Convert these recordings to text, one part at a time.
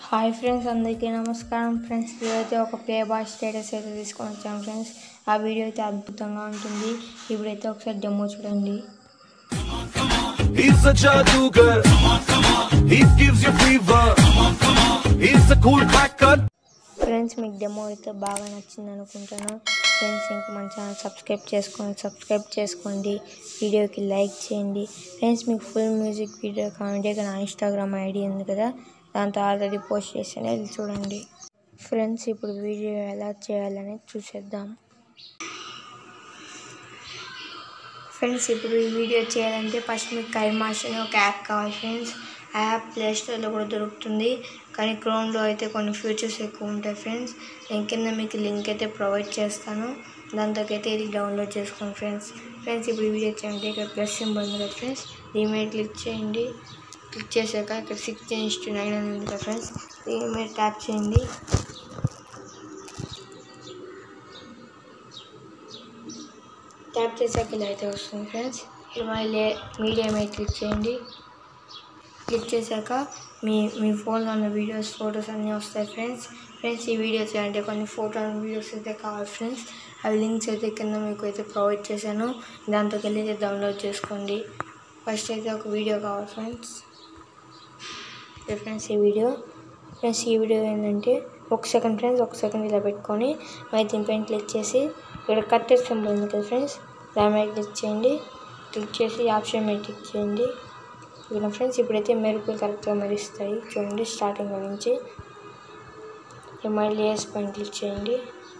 Hi friends అందరికీ నమస్కారం friends ఈరోజైతే ఒక ప్లే బాయ్ స్టేటస్ అయితే తీసుకొని వచ్చాం ఫ్రెండ్స్ ఆ వీడియో అయితే అద్భుతంగా ఉంటుంది ఇప్పుడైతే ఒకసారి డెమో చూడండి He's a Jadugar. He gives you fever. He's a cool cracker. Friends మీకు డెమో అయితే బాగా నచ్చింది అనుకుంటాను ఫ్రెండ్స్ ఇంకా మన ఛానల్ సబ్స్క్రైబ్ చేసుకోండి సబ్స్క్రైబ్ చేసుకోండి వీడియోకి లైక్ చేయండి ఫ్రెండ్స్ మీకు ఫుల్ మ్యూజిక్ వీడియో కావాలంటే ఇక నా ఇన్స్టాగ్రామ్ ఐడి ఉంది కదా దాంతో ఆల్రెడీ పోస్ట్ చేశాను వెళ్ళి చూడండి ఫ్రెండ్స్ ఇప్పుడు వీడియో ఎలా చేయాలని చూసేద్దాం ఫ్రెండ్స్ ఇప్పుడు ఈ వీడియో చేయాలంటే ఫస్ట్ మీకు కైమాష్ అనే ఒక యాప్ కావాలి ఫ్రెండ్స్ ఆ యాప్ ప్లే స్టోర్లో కూడా దొరుకుతుంది కానీ క్రోమ్లో అయితే కొన్ని ఫీచర్స్ ఎక్కువ ఉంటాయి ఫ్రెండ్స్ నేను కింద మీకు లింక్ అయితే ప్రొవైడ్ చేస్తాను దాంతోకైతే ఇది డౌన్లోడ్ చేసుకోండి ఫ్రెండ్స్ ఫ్రెండ్స్ ఇప్పుడు ఈ వీడియో చేయండి ఇక్కడ ప్లస్ సింబల్ ఉంది కదా ఫ్రెండ్స్ దీని మీద క్లిక్ చేయండి క్లిక్ చేశాక ఇక్కడ సిక్స్టీన్ ఇస్ టు నైన్ అని ఉంది కదా ఫ్రెండ్స్ దీని మీద ట్యాప్ చేయండి ట్యాప్ చేశాక ఇలా అయితే వస్తుంది ఫ్రెండ్స్ ఇప్పుడు మళ్ళీ మీడియా మీద క్లిక్ చేయండి క్లిక్ చేశాక మీ మీ ఫోన్లో ఉన్న వీడియోస్ ఫొటోస్ అన్నీ వస్తాయి ఫ్రెండ్స్ ఫ్రెండ్స్ ఈ వీడియోస్ అంటే కొన్ని ఫోటో వీడియోస్ అయితే కావాలి ఫ్రెండ్స్ ఆ లింక్స్ అయితే కింద మీకు అయితే ప్రొవైడ్ చేశాను దాంతో వెళ్ళి అయితే డౌన్లోడ్ చేసుకోండి ఫస్ట్ అయితే ఒక వీడియో కావాలి ఫ్రెండ్స్ ఇదే ఫ్రెండ్స్ ఈ వీడియో ఫ్రెండ్స్ ఈ వీడియో ఏంటంటే ఒక సెకండ్ ఫ్రెండ్స్ ఒక సెకండ్ ఇలా పెట్టుకొని మరి దీనిపైన క్లిక్ చేసి ఇక్కడ కట్టెడ్ సింబల్ ఉంది కదా ఫ్రెండ్స్ దాని మీద క్లిక్ చేయండి క్లిక్ చేసి ఆప్షన్ మీద క్లిక్ చేయండి ఇక్కడ ఫ్రెండ్స్ ఇప్పుడైతే మెరుపులు కరెక్ట్గా మెరుస్తాయి చూడండి స్టార్టింగ్ నుంచి ఇక మళ్ళీ లేయర్స్ పైన క్లిక్ చేయండి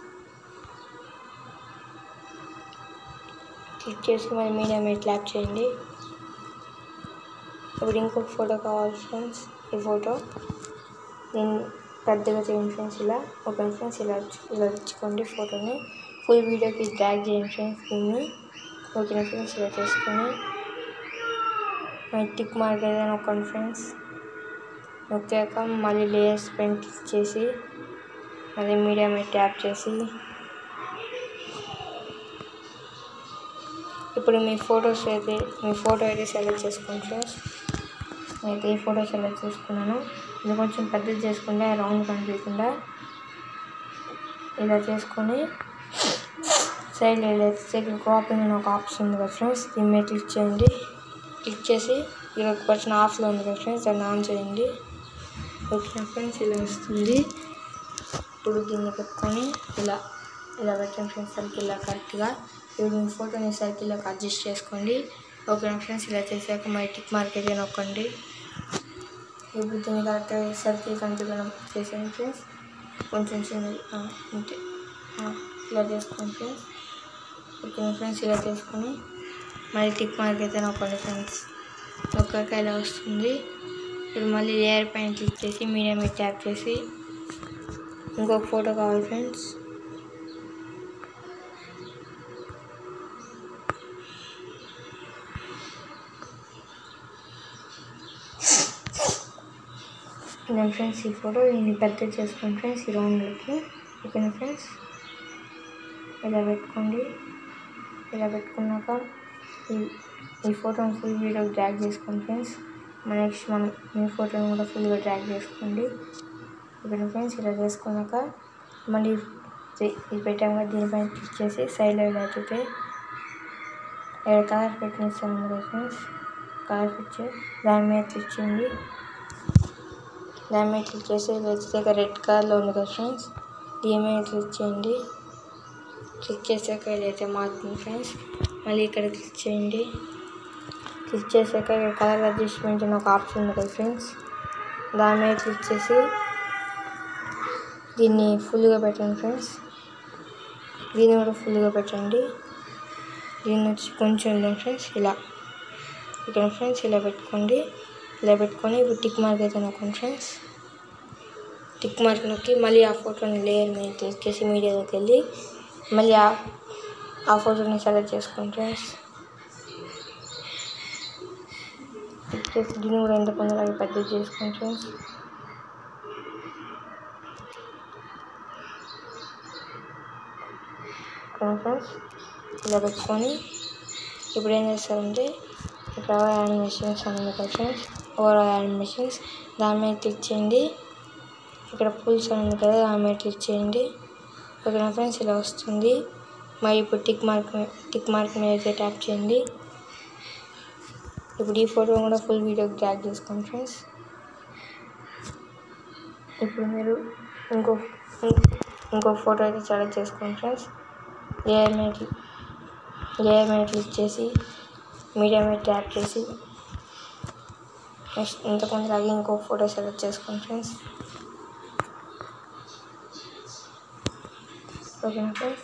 క్లిక్ చేసి మళ్ళీ మీడియా మీద క్లాప్ చేయండి ఇప్పుడు ఇంకొక ఫోటో కావాలి ఫ్రెండ్స్ ఈ ఫోటో నేను పెద్దగా చేయండి ఫ్రెండ్స్ ఇలా ఒక ఫ్రెండ్స్ ఇలా ఇలా తెచ్చుకోండి ఫోటోని ఫుల్ వీడియోకి డ్రాగ్ చేయండి ఫ్రెండ్స్ దీన్ని ఓకే ఫ్రెండ్స్ ఇలా చేసుకొని టిక్ మార్క్ ఏదైనా నొక్కండి ఫ్రెండ్స్ నొక్కాక మళ్ళీ లేయర్స్ పైన క్లిక్ చేసి మళ్ళీ మీడియా మీద ట్యాప్ చేసి ఇప్పుడు మీ ఫొటోస్ అయితే మీ ఫోటో అయితే సెలెక్ట్ చేసుకోండి ఫ్రెండ్స్ అయితే ఈ ఫోటో సెలెక్ట్ చేసుకున్నాను ఇది కొంచెం పెద్దది చేసుకుంటే రౌండ్ కనిపించకుండా ఇలా చేసుకొని సైడ్ అయితే క్రాపింగ్ అని ఒక ఆప్షన్ ఉంది కదా ఫ్రెండ్స్ దీని మీద క్లిక్ చేయండి క్లిక్ చేసి ఇలా ఒక పర్సన్ ఆఫ్లో ఉంది కదా ఫ్రెండ్స్ దాన్ని ఆన్ చేయండి ఓకే ఫ్రెండ్స్ ఇలా వస్తుంది ఇప్పుడు దీన్ని పెట్టుకొని ఇలా ఇలా పెట్టండి ఫ్రెండ్స్ సర్కిల్ ఇలా కరెక్ట్గా ఇప్పుడు మీ ఫోటోని సర్కిల్లోకి అడ్జస్ట్ చేసుకోండి ఓకే ఫ్రెండ్స్ ఇలా చేశాక మరి టిక్ మార్క్ అయితే నొక్కండి ఇప్పుడు దీన్ని కరెక్ట్గా సర్కిల్ కనిపించడం చేసాను ఫ్రెండ్స్ కొంచెం చిన్న ఆ, అంతే ఆ, ఇలా చేసుకోండి ఫ్రెండ్స్ ఓకే ఫ్రెండ్స్ ఇలా చేసుకొని మళ్ళీ టిక్ మార్క్ అయితే నొక్కండి ఫ్రెండ్స్ నొక్కాక ఇలా వస్తుంది ఇప్పుడు మళ్ళీ లేయర్ పైన క్లిక్ చేసి మీడియా మీద ట్యాప్ చేసి ఇంకొక ఫోటో కావాలి ఫ్రెండ్స్ నేను ఫ్రెండ్స్ ఈ ఫోటో దీన్ని పెద్ద చేసుకోండి ఫ్రెండ్స్ ఈ రౌండ్లకి ఓకేనా ఫ్రెండ్స్ ఇలా పెట్టుకోండి ఇలా పెట్టుకున్నాక ఈ ఈ ఫోటోని ఫుల్ వీడియో డ్రాగ్ చేసుకోండి ఫ్రెండ్స్ నెక్స్ట్ మనం మీ ఫోటోని కూడా ఫుల్గా డ్రాగ్ చేసుకోండి ఓకేనా ఫ్రెండ్స్ ఇలా చేసుకున్నాక మళ్ళీ ఇది- ఇది పెట్టాము కదా దీనిపైన క్లిక్ చేసి సైడ్లో ఇలా అయితే ఇక్కడ కలర్ పెట్టిస్తాను కదా ఫ్రెండ్స్ కలర్ పిక్చ దాని మీద క్లిక్ చేయండి దాని మీద క్లిక్ చేసి వచ్చాక రెడ్ కలర్లో ఉంది కదా ఫ్రెండ్స్ దీని మీద క్లిక్ చేయండి క్లిక్ చేశాక ఇదైతే మారుతుంది ఫ్రెండ్స్ మళ్ళీ ఇక్కడ క్లిక్ చేయండి క్లిక్ చేశాక ఇక్కడ కలర్ అడ్జస్ట్మెంట్ అని ఒక ఆప్షన్ ఉంది కదా ఫ్రెండ్స్ దాని మీద క్లిక్ చేసి దీన్ని ఫుల్గా పెట్టండి ఫ్రెండ్స్ దీన్ని కూడా ఫుల్గా పెట్టండి దీన్ని వచ్చి కొంచెం ఉండండి ఫ్రెండ్స్ ఇలా ఇక్కడ ఫ్రెండ్స్ ఇలా పెట్టుకోండి ఇలా పెట్టుకొని ఇప్పుడు టిక్ మార్క్ అయితే నొక్కండి ఫ్రెండ్స్ టిక్ మార్క్ నొక్కి మళ్ళీ ఆ ఫోటోని లేయర్ మీద క్లిక్ చేసి మీడియాలోకి వెళ్ళి మళ్ళీ ఆ ఆ ఫోటోని సెలెక్ట్ చేసుకోండి ఫ్రెండ్స్ క్లిక్ చేసి దీన్ని కూడా ఎంత కొందరు పెద్దది చేసుకోండి ఫ్రెండ్స్ ఓకే ఫ్రెండ్స్ ఇలా పెట్టుకొని ఇప్పుడు ఏం చేస్తారంటే ఇక్కడ యానిమేషన్స్ అని ఉంది కదా ఫ్రెండ్స్ ఓవరాల్ యానిమేషన్స్ దాని మీద క్లిక్ చేయండి ఇక్కడ పుల్స్ అని ఉంది కదా ఆమె క్లిక్ చేయండి ఓకేనా ఫ్రెండ్స్ ఇలా వస్తుంది మరి ఇప్పుడు టిక్ మార్క్ మీ- టిక్ మార్క్ మీద అయితే ట్యాప్ చేయండి ఇప్పుడు ఈ ఫోటో కూడా ఫుల్ వీడియో ట్యాగ్ చేసుకోండి ఫ్రెండ్స్ ఇప్పుడు మీరు ఇంకో ఇంకో ఫోటో అయితే సెలెక్ట్ చేసుకోండి ఫ్రెండ్స్ లేయర్ మీద లేయర్ మీద క్లిక్ చేసి మీడియా మీద ట్యాప్ చేసి నెక్స్ట్ ఇంతకుముందు లాగే ఇంకో ఫోటో సెలెక్ట్ చేసుకోండి ఫ్రెండ్స్ ఓకేనా ఫ్రెండ్స్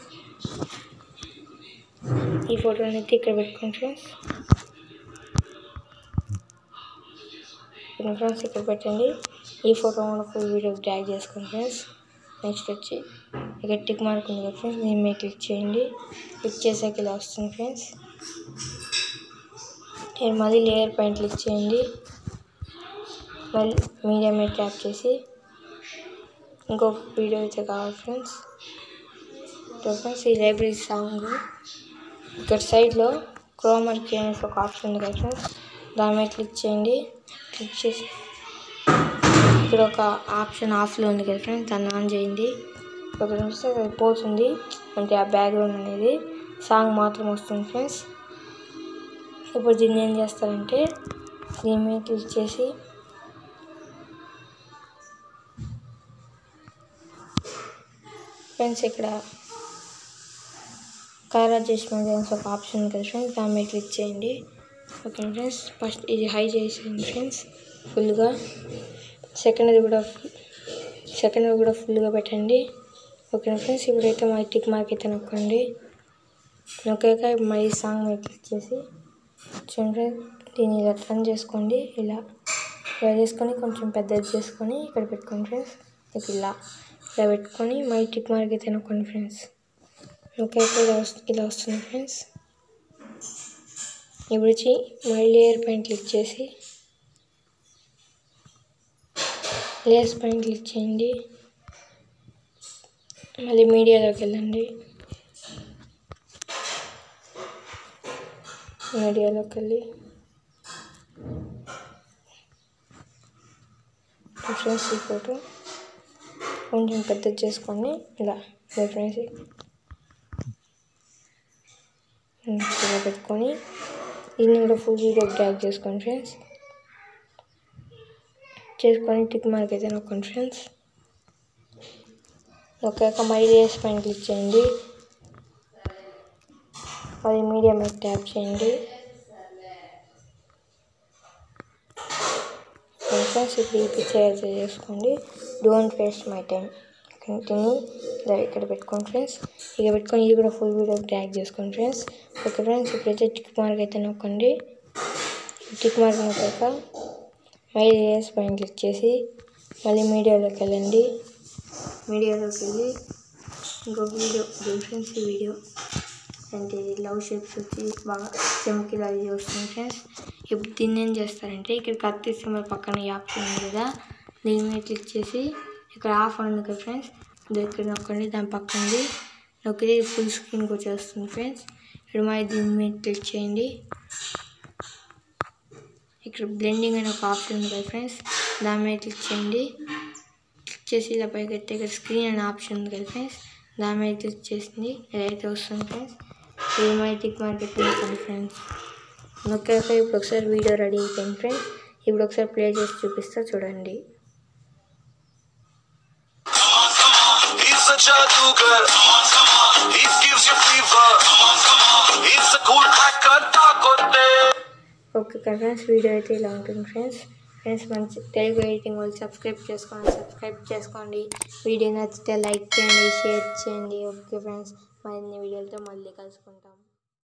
ఈ ఫోటోని అయితే ఇక్కడ పెట్టుకోండి ఫ్రెండ్స్ ఓకేనా ఫ్రెండ్స్ ఇక్కడ పెట్టండి ఈ ఫోటో కూడా ఫుల్ వీడియో డ్రాగ్ చేసుకోండి ఫ్రెండ్స్ నెక్స్ట్ వచ్చి ఇక్కడ టిక్ మార్క్ ఉంది కదా ఫ్రెండ్స్ దీని మీద క్లిక్ చేయండి క్లిక్ చేసాక ఇలా వస్తుంది ఫ్రెండ్స్ నేను మళ్ళీ లేయర్ పైన క్లిక్ చేయండి మళ్ళీ మీడియా మీద ట్యాప్ చేసి ఇంకొక వీడియో అయితే కావాలి ఫ్రెండ్స్ ఇక్కడ ఫ్రెండ్స్ ఈ లైబ్రరీ సాంగ్ ఇక్కడ సైడ్లో క్రోమర్కి అనేసి ఒక ఆప్షన్ ఉంది కదా ఫ్రెండ్స్ దాని మీద క్లిక్ చేయండి క్లిక్ చేసి ఇక్కడ ఒక ఆప్షన్ ఆఫ్లో ఉంది కదా ఫ్రెండ్స్ దాన్ని ఆన్ చేయండి ఒక నిమిషం అది పోతుంది అంటే ఆ బ్యాక్గ్రౌండ్ అనేది సాంగ్ మాత్రం వస్తుంది ఫ్రెండ్స్ ఇప్పుడు దీన్ని ఏం చేస్తారంటే దీని మీద క్లిక్ చేసి ఫ్రెండ్స్ ఇక్కడ కలర్ అడ్జస్ట్మెంట్ అనేసి ఒక ఆప్షన్ ఉంది కదా ఫ్రెండ్స్ దాని మీద క్లిక్ చేయండి ఓకే ఫ్రెండ్స్ ఫస్ట్ ఇది హై చేసేయండి ఫ్రెండ్స్ ఫుల్గా సెకండ్ కూడా సెకండ్ కూడా ఫుల్గా పెట్టండి ఓకే ఫ్రెండ్స్ ఇప్పుడైతే మా టిక్ మార్క్ అయితే నొక్కండి నొక్కాక మళ్ళీ సాంగ్ మీద క్లిక్ చేసి చూడండి దీన్ని ఇలా టర్న్ చేసుకోండి ఇలా ఇలా చేసుకొని కొంచెం పెద్దది చేసుకొని ఇక్కడ పెట్టుకోండి ఫ్రెండ్స్ ఇక ఇలా ఇలా పెట్టుకొని మళ్ళీ టిక్ మార్క్ అయితే నొక్కండి ఫ్రెండ్స్ నొక్కాక ఇలా వస్తు ఇలా వస్తుంది ఫ్రెండ్స్ ఇప్పుడు వచ్చి మళ్ళీ లేయర్ పైన క్లిక్ చేసి లేయర్స్ పైన క్లిక్ చేయండి మళ్ళీ మీడియాలోకి వెళ్ళండి మీడియాలోకి వెళ్ళి ఫ్రెండ్స్ ఈ ఫోటో కొంచెం పెద్దది చేసుకొని ఇలా ఇలా ఫ్రెండ్స్ ఇలా పెట్టుకొని దీన్ని కూడా ఫుల్ వీడియో డ్రాగ్ చేసుకోండి ఫ్రెండ్స్ చేసుకొని టిక్ మార్క్ అయితే నొక్కండి ఫ్రెండ్స్ నొక్కాక మళ్ళీ లేయర్స్ పైన క్లిక్ చేయండి అది మీడియా మీద ట్యాప్ చేయండి ఫ్రెండ్స్ ఇప్పుడు ఈ పిక్చర్ అయితే చేసుకోండి don't waste my time continue ఇలా ఇక్కడ పెట్టుకోండి ఫ్రెండ్స్ ఇక పెట్టుకొని ఇది కూడా ఫుల్ వీడియో డ్రాగ్ చేసుకోండి ఫ్రెండ్స్ ఓకే ఫ్రెండ్స్ ఇప్పుడైతే టిక్ మార్క్ అయితే నొక్కండి టిక్ మార్క్ నొక్కాక మళ్ళీ లేయర్స్ పైన క్లిక్ చేసి మళ్ళీ మీడియాలోకి వెళ్ళండి మీడియాలోకి వెళ్ళి ఇంకో వీడియో ఫ్రెండ్స్ ఈ వీడియో అంటే లవ్ షేప్స్ వచ్చి బాగా చెమకిలా ఇది వస్తుంది ఫ్రెండ్స్ ఇప్పుడు దీన్ని ఏం చేస్తారంటే ఇక్కడ కత్తి సింబల్ పక్కన ఈ ఆప్షన్ ఉంది కదా దీని మీద క్లిక్ చేసి ఇక్కడ ఆఫ్ అని ఉంది కదా ఫ్రెండ్స్ ఇక్కడ నొక్కండి దాని పక్కనది నొక్కితే ఫుల్ స్క్రీన్కి వచ్చేస్తుంది ఫ్రెండ్స్ ఇప్పుడు మరి దీని మీద క్లిక్ చేయండి ఇక్కడ బ్లెండింగ్ అనే ఒక ఆప్షన్ ఉంది కదా ఫ్రెండ్స్ దాని మీద క్లిక్ చేయండి క్లిక్ చేసి ఇలా పైకి ఎత్తే ఇక్కడ స్క్రీన్ అనే ఆప్షన్ ఉంది కదా ఫ్రెండ్స్ దాని మీద క్లిక్ చేసింది ఇలా అయితే వస్తుంది ఫ్రెండ్స్ ఇది మై టిక్ మార్కెట్ నొక్కండి ఫ్రెండ్స్ నొక్కాక ఇప్పుడు ఒకసారి వీడియో రెడీ అయిపోయింది ఫ్రెండ్స్ ఇప్పుడు ఒకసారి ప్లే చేసి చూపిస్తా చూడండి He's a jadugar. He gives you fever. He's a cool hacker. Takote. Okay కదా ఫ్రెండ్స్ వీడియో అయితే ఇలా ఉంటుంది ఫ్రెండ్స్ ఫ్రెండ్స్ మంచి తెలుగు ఎడిటింగ్ వాళ్ళు సబ్స్క్రైబ్ చేసుకోండి సబ్స్క్రైబ్ చేసుకోండి వీడియో నచ్చితే లైక్ చేయండి షేర్ చేయండి ఓకే ఫ్రెండ్స్ మరిన్ని వీడియోలతో మళ్ళీ కలుసుకుంటాం